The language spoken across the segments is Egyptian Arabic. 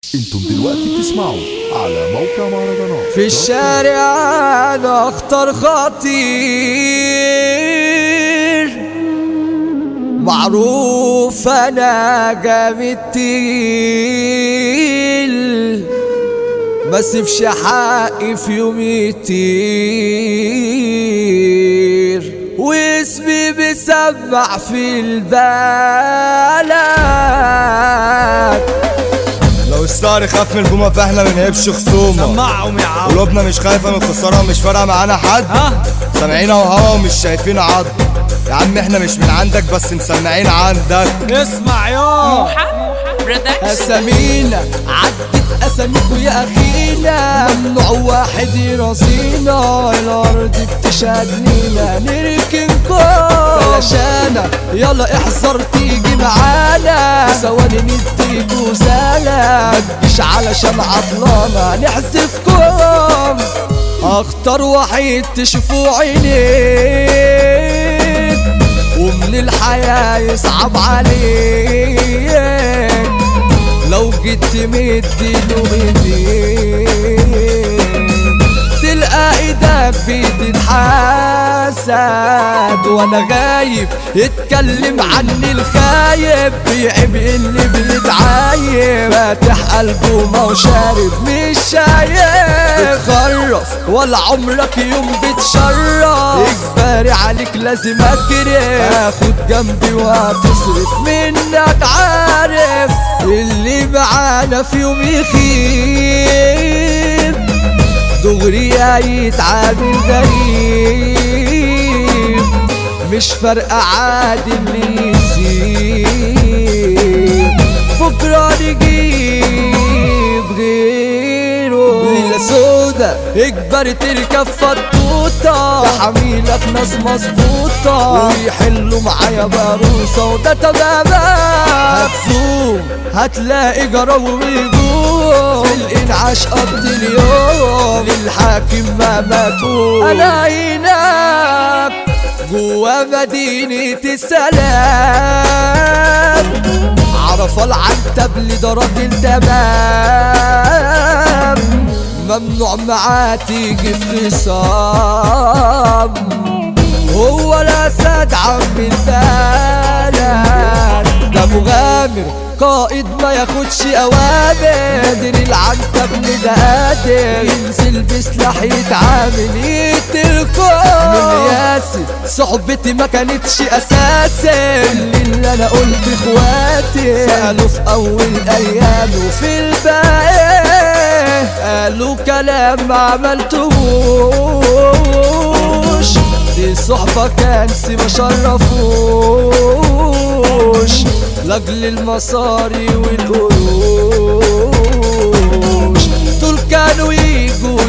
انتم دلوقتي بتسمعوا على موقع مهرجانات في الشارع انا اخطر خطير معروف انا جامد تقيل ما سيبش حقي في يوم يطير واسمي بيسمع في البلد لو السعر خاف من الجمعة فاحنا منهبش خصومة سمعهم يا عم قلوبنا مش خايفة من الخسارة ومش فارقة معانا حد ها سامعين وهوا ومش شايفين عض يا عم احنا مش من عندك بس مسمعين عندك اسمع يا اسامينا عدت اساميكوا يا اخينا ممنوع واحد يرازينا الارض بتشهد لينا نركنكم بلاشانا يلا احذر تيجي معانا ثواني نديكوا زالة ما تجيش علشان عطلانة نحذفكم اختار واحد تشوفوا عينيك ومن الحياة يصعب عليك لو جيت تمد له ايديك تلقى ايدك بتتحسد وانا غايب يتكلم عني الخايب بيعيب اللي بيتعايب فاتح قلبه ما هو شارب مش شايف بتخرف ولا عمرك يوم بتشرف اجباري عليك لازم اجري اخد جنبي وهتصرف منك عارف اللي معانا في يوم يخيب دغري يتعامل غريب مش فارقة عادي اللي يسيب بكرة نجيب غيره ليلة سودا اجبر تركب فطوطة تحميلك ناس مظبوطة ويحلوا معايا باروسة وده تماما هتزوم هتلاقي جرو ويجوم في الانعاش قضي اليوم للحاكم ما ماتوا انا هناك جوا مدينة السلام عرف العنتب ده راجل تمام ممنوع معاه تيجي في خصام هو الاسد عم البلد ده مغامر قائد ما ياخدش اوامر قادر العنتب ده قادر ينزل بسلاح يتعامل يقتلكم من ياسر صحبتي ما كانتش اساسي اللي انا قلت اخواتي سالوا في اول ايام وفي الباقي قالوا كلام ما عملتهوش دي صحبة كانسي ما شرفوش لاجل المصاري والقروش دول كانوا يجوا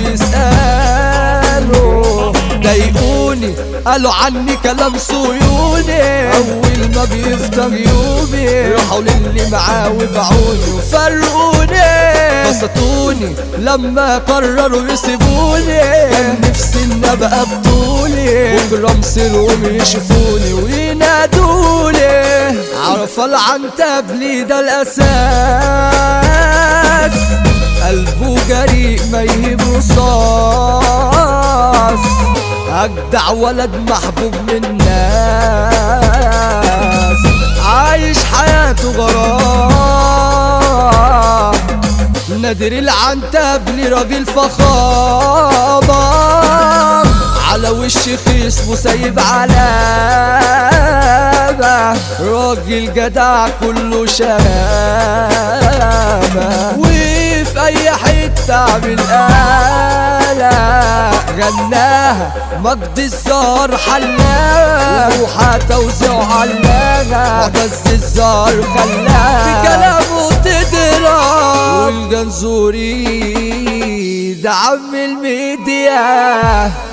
يسألوا ضايقوني قالوا عني كلام صيوني اول ما بيفطر يومي راحوا للي معاه وبعوني وفرقوني بسطوني لما قرروا يسيبوني كان نفسي ان ابقى بطولي بكره مصيرهم يشوفوني وينادوني عرف العنتب لي ده الاساس قلبه جريء ما يهيب رصاص اجدع ولد محبوب من الناس عايش حياته غرام نادر العنتب لراجل فخامة على وش خصمه سايب علامة راجل جدع كله شهامة وفي أي حتة عامل آلة غناها مجد الزهر حلاها وروحها توزيع علاها معتز الزهر خلاها في كلامه تدرى والجنزوري ده عم الميديا